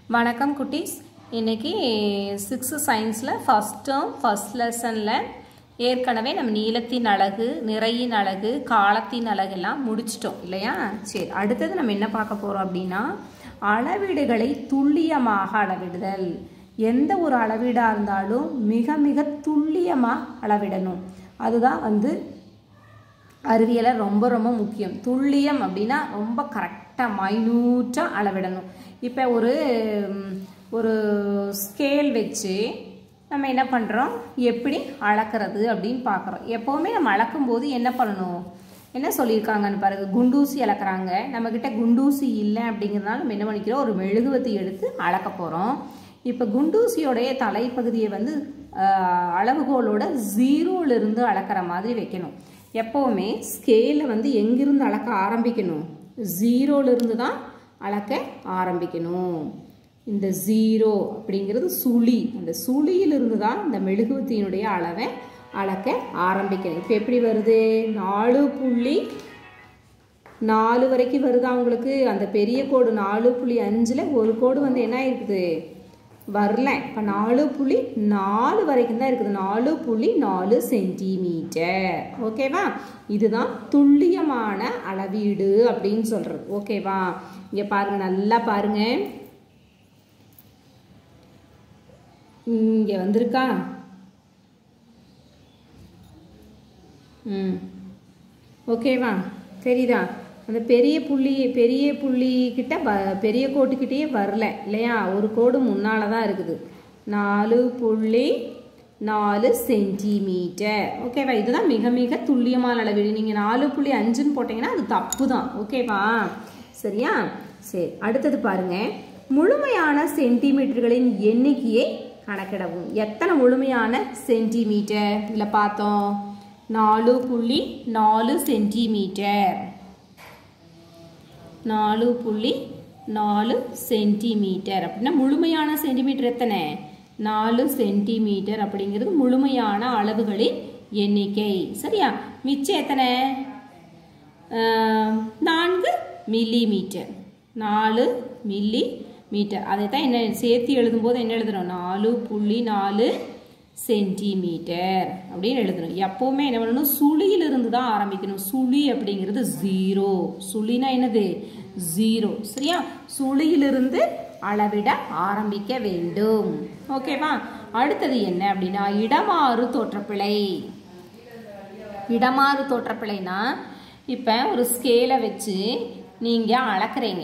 வணக்கம் குட்டீஸ் இன்னைக்கு சிக்ஸ்த்து சயின்ஸில் ஃபஸ்ட் டேர்ம் ஃபஸ்ட் லெசனில் ஏற்கனவே நம்ம நீளத்தின் அழகு நிறையின் அழகு காலத்தின் அழகு எல்லாம் முடிச்சிட்டோம் இல்லையா சரி அடுத்தது நம்ம என்ன பார்க்க போகிறோம் அப்படின்னா அளவீடுகளை துல்லியமாக அளவிடுதல் எந்த ஒரு அளவீடாக இருந்தாலும் மிக மிக துல்லியமாக அளவிடணும் அதுதான் வந்து அறிவியலை ரொம்ப ரொம்ப முக்கியம் துல்லியம் அப்படின்னா ரொம்ப கரெக்டாக மைனூட்டாக அளவிடணும் இப்போ ஒரு ம், ஒரு ஸ்கேல் வச்சு நம்ம என்ன பண்ணுறோம் எப்படி அளக்கிறது அப்படின்னு பார்க்குறோம் எப்போவுமே நம்ம அளக்கும்போது என்ன பண்ணணும் என்ன சொல்லியிருக்காங்கன்னு பாருங்க குண்டூசி அளக்குறாங்க நம்மக்கிட்ட குண்டூசி இல்லை அப்படிங்கிறதுனால நம்ம என்ன பண்ணிக்கிறோம் ஒரு மெழுகுவத்தி எடுத்து அளக்க போகிறோம் இப்போ குண்டூசியோடைய தலைப்பகுதியை வந்து ஆஹ், அளவுகோலோட ஜீரோலேருந்து அளக்கிற மாதிரி வைக்கணும் எப்போவுமே ஸ்கேலை வந்து எங்கிருந்து அளக்க ஆரம்பிக்கணும் ஜீரோலேருந்து தான் அளக்க ஆரம்பிக்கணும் இந்த ஜீரோ அப்படிங்கிறது சுழி அந்த சுழியிலிருந்து தான் இந்த மெழுகுவத்தியினுடைய அளவை அளக்க ஆரம்பிக்கணும் இப்போ எப்படி வருது நாலு புள்ளி நாலு வரைக்கும் வருதா உங்களுக்கு அந்த பெரிய கோடு நாலு புள்ளி அஞ்சில் ஒரு கோடு வந்து என்ன இருக்குது வரல இப்போ நாலு புள்ளி நாலு வரைக்கும் தான் இருக்குது நாலு புள்ளி நாலு சென்டிமீட்டர் ஓகேவா இதுதான் துல்லியமான அளவீடு அப்படின்னு சொல்கிறது ஓகேவா இங்கே பாருங்க நல்லா பாருங்க இங்கே வந்திருக்கா ம் ஓகேவா தெரியுதா அந்த பெரிய புள்ளி பெரிய புள்ளி கிட்ட வ பெரிய கோட்டுக்கிட்டேயே வரல இல்லையா ஒரு கோடு முன்னால் தான் இருக்குது நாலு புள்ளி நாலு சென்டிமீட்டர் ஓகேவா இதுதான் மிக மிக துல்லியமான அளவீடு நீங்கள் நாலு புள்ளி அஞ்சுன்னு போட்டிங்கன்னா அது தப்பு தான் ஓகேவா சரியா சரி அடுத்தது பாருங்க முழுமையான சென்டிமீட்டர்களின் எண்ணிக்கையை கணக்கிடவும் எத்தனை முழுமையான சென்டிமீட்டர் இதில் பார்த்தோம் நாலு புள்ளி நாலு சென்டிமீட்டர் நாலு புள்ளி நாலு சென்டிமீட்டர் அப்படின்னா முழுமையான சென்டிமீட்டர் எத்தனை நாலு சென்டிமீட்டர் அப்படிங்கிறது முழுமையான அளவுகளின் எண்ணிக்கை சரியா மிச்சம் எத்தனை ஆஹ், நான்கு மில்லி மீட்டர் நாலு மில்லி மீட்டர் அதை தான் என்ன சேர்த்து எழுதும்போது என்ன எழுதுறோம் நாலு புள்ளி நாலு சென்டிமீட்டர் அப்படின்னு எழுதணும் எப்போவுமே என்ன பண்ணணும் சுழியிலிருந்து தான் ஆரம்பிக்கணும் சுழி அப்படிங்கிறது ஜீரோ சுழினா என்னது ஜீரோ சரியா சுழியிலிருந்து அளவிட ஆரம்பிக்க வேண்டும் ஓகேவா அடுத்தது என்ன அப்படின்னா இடமாறு தோற்றப்பிழை இடமாறு தோற்றப்பிழைனா இப்போ ஒரு ஸ்கேலை வச்சு நீங்கள் அளக்குறீங்க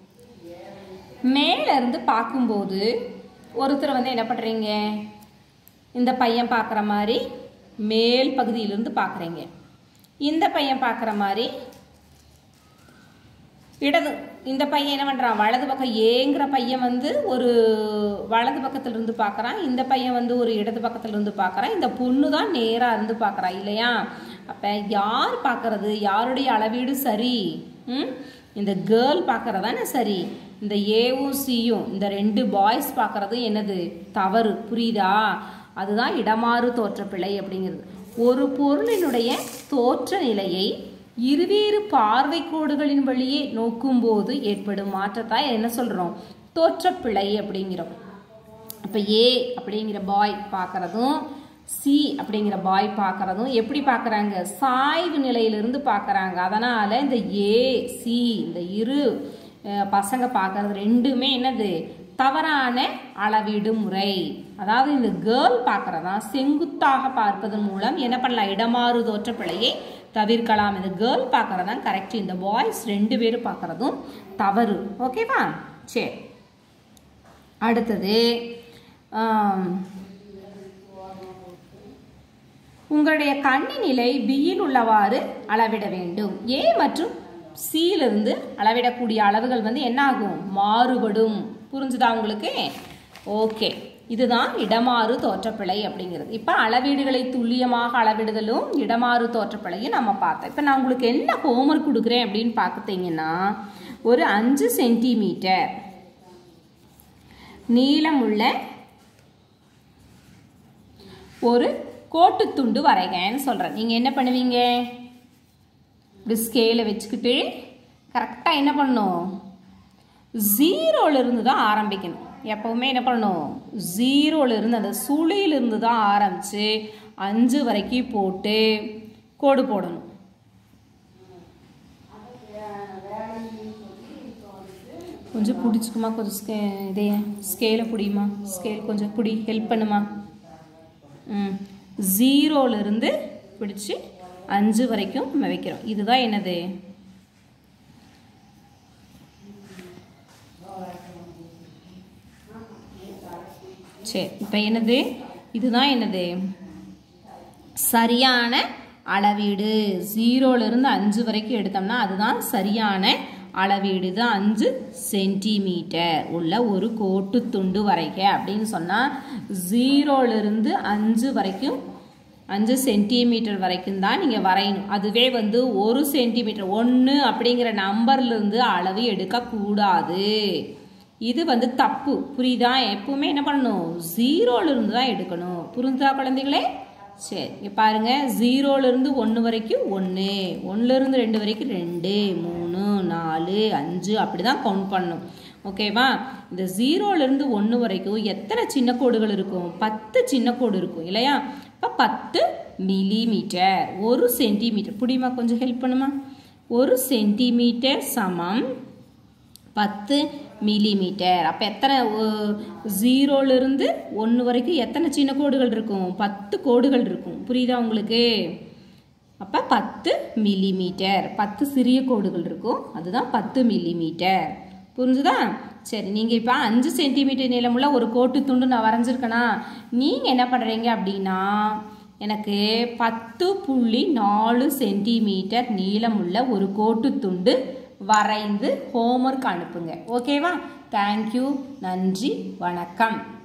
மேல இருந்து பார்க்கும்போது ஒருத்தர் வந்து என்ன பண்ணுறீங்க இந்த பையன் பார்க்குற மாதிரி மேல் பகுதியிலிருந்து பார்க்குறீங்க இந்த பையன் பார்க்குற மாதிரி இடது இந்த பையன் என்ன பண்ணுறான் வலது பக்கம் ஏங்கிற பையன் வந்து ஒரு வலது பக்கத்துல இருந்து பார்க்குறான் இந்த பையன் வந்து ஒரு இடது பக்கத்துல இருந்து பார்க்குறான் இந்த பொண்ணு தான் நேராக இருந்து பார்க்குறா இல்லையா அப்போ யார் பார்க்கறது யாருடைய அளவீடு சரி ம் இந்த கேர்ள் பார்க்கறதானே சரி இந்த ஏவும் சியும் இந்த ரெண்டு பாய்ஸ் பார்க்கறது என்னது தவறு புரியுதா அதுதான் இடமாறு தோற்றப்பிழை அப்படிங்கிறது ஒரு பொருளினுடைய தோற்ற நிலையை இருவேறு பார்வை கோடுகளின் வழியே நோக்கும்போது ஏற்படும் மாற்றத்தை என்ன சொல்றோம் தோற்றப்பிழை அப்படிங்கிறோம் அப்போ ஏ அப்படிங்கிற பாய் பார்க்கறதும் சி அப்படிங்கிற பாய் பார்க்கறதும் எப்படி பார்க்கறாங்க சாய்வு நிலையிலிருந்து பார்க்கறாங்க அதனால இந்த ஏ சி இந்த இரு அஹ், பசங்க பார்க்கறது ரெண்டுமே என்னது தவறான அளவீடு முறை அதாவது இந்த கேர்ள் பார்க்கறதா செங்குத்தாக பார்ப்பதன் மூலம் என்ன பண்ணலாம் இடமாறு தோற்ற பிழையை தவிர்க்கலாம் இந்த கேர்ள் பார்க்கறதான் கரெக்ட் இந்த பாய்ஸ் ரெண்டு பேரும் பார்க்கறதும் தவறு ஓகேவா சரி அடுத்தது ஆம், உங்களுடைய கண்ணின் நிலை பியில் உள்ளவாறு அளவிட வேண்டும் ஏ மற்றும் சியிலிருந்து அளவிடக்கூடிய அளவுகள் வந்து என்ன ஆகும் மாறுபடும் புரிஞ்சுதா உங்களுக்கு ஓகே இதுதான் இடமாறு தோற்றப்பிழை அப்படிங்கிறது இப்போ அளவீடுகளை துல்லியமாக அளவிடுதலும் இடமாறு தோற்றப்பிழையும் நம்ம பார்த்தோம் இப்போ நான் உங்களுக்கு என்ன ஹோம்ஒர்க் கொடுக்குறேன் அப்படின்னு பார்த்தீங்கன்னா ஒரு அஞ்சு சென்டிமீட்டர் நீளமுள்ள ஒரு கோட்டுத்துண்டு வரைகன்னு சொல்கிறேன் நீங்கள் என்ன பண்ணுவீங்க இப்படி ஸ்கேலை வச்சுக்கிட்டு கரெக்டாக என்ன பண்ணணும் ஜீரோல இருந்து தான் ஆரம்பிக்கணும் எப்போவுமே என்ன பண்ணணும் ஜீரோலேருந்து அந்த சுழியிலிருந்து தான் ஆரம்பித்து அஞ்சு வரைக்கும் போட்டு கோடு போடணும் கொஞ்சம் பிடிச்சிக்குமா கொஞ்சம் ஸ்கே இதே ஸ்கேலை பிடிமா ஸ்கேல் கொஞ்சம் பிடி ஹெல்ப் பண்ணுமா ம் ஜீரோலேருந்து பிடிச்சி அஞ்சு வரைக்கும் நம்ம வைக்கிறோம் இதுதான் என்னது சரி இப்போ என்னது இதுதான் என்னது சரியான அளவீடு ஜீரோலேருந்து அஞ்சு வரைக்கும் எடுத்தோம்னா அதுதான் சரியான அளவீடு தான் அஞ்சு சென்டிமீட்டர் உள்ள ஒரு கோட்டு துண்டு வரைக்க அப்படின்னு சொன்னால் ஜீரோலேருந்து அஞ்சு வரைக்கும் அஞ்சு சென்டிமீட்டர் வரைக்கும் தான் நீங்கள் வரையணும் அதுவே வந்து ஒரு சென்டிமீட்டர் ஒன்று அப்படிங்கிற நம்பர்லேருந்து அளவு எடுக்கக்கூடாது இது வந்து தப்பு புரியுதா எப்பவுமே என்ன பண்ணணும் ஜீரோலேருந்து தான் எடுக்கணும் புரிஞ்சுதா குழந்தைகளே சரி இங்கே பாருங்கள் ஜீரோலேருந்து ஒன்று வரைக்கும் ஒன்று ஒன்றுலேருந்து ரெண்டு வரைக்கும் ரெண்டு மூணு நாலு அஞ்சு அப்படி தான் கவுண்ட் பண்ணணும் ஓகேவா இந்த ஜீரோலேருந்து ஒன்று வரைக்கும் எத்தனை சின்ன கோடுகள் இருக்கும் பத்து சின்ன கோடு இருக்கும் இல்லையா இப்போ பத்து மில்லிமீட்டர் ஒரு சென்டிமீட்டர் புடிமா கொஞ்சம் ஹெல்ப் பண்ணுமா ஒரு சென்டிமீட்டர் சமம் பத்து மில்லிமீட்டர் அப்போ எத்தனை ஜீரோலேருந்து ஒன்று வரைக்கும் எத்தனை சின்ன கோடுகள் இருக்கும் பத்து கோடுகள் இருக்கும் புரியுதா உங்களுக்கு அப்போ பத்து மில்லிமீட்டர் பத்து சிறிய கோடுகள் இருக்கும் அதுதான் பத்து மில்லிமீட்டர் புரிஞ்சுதா சரி நீங்கள் இப்போ அஞ்சு சென்டிமீட்டர் நீளமுள்ள ஒரு கோட்டு துண்டு நான் வரைஞ்சிருக்கேனா நீங்கள் என்ன பண்ணுறீங்க அப்படின்னா எனக்கு பத்து புள்ளி நாலு சென்டிமீட்டர் நீளமுள்ள ஒரு கோட்டு துண்டு வரைந்து ஹோம்ஒர்க் அனுப்புங்க ஓகேவா தேங்க்யூ நன்றி வணக்கம்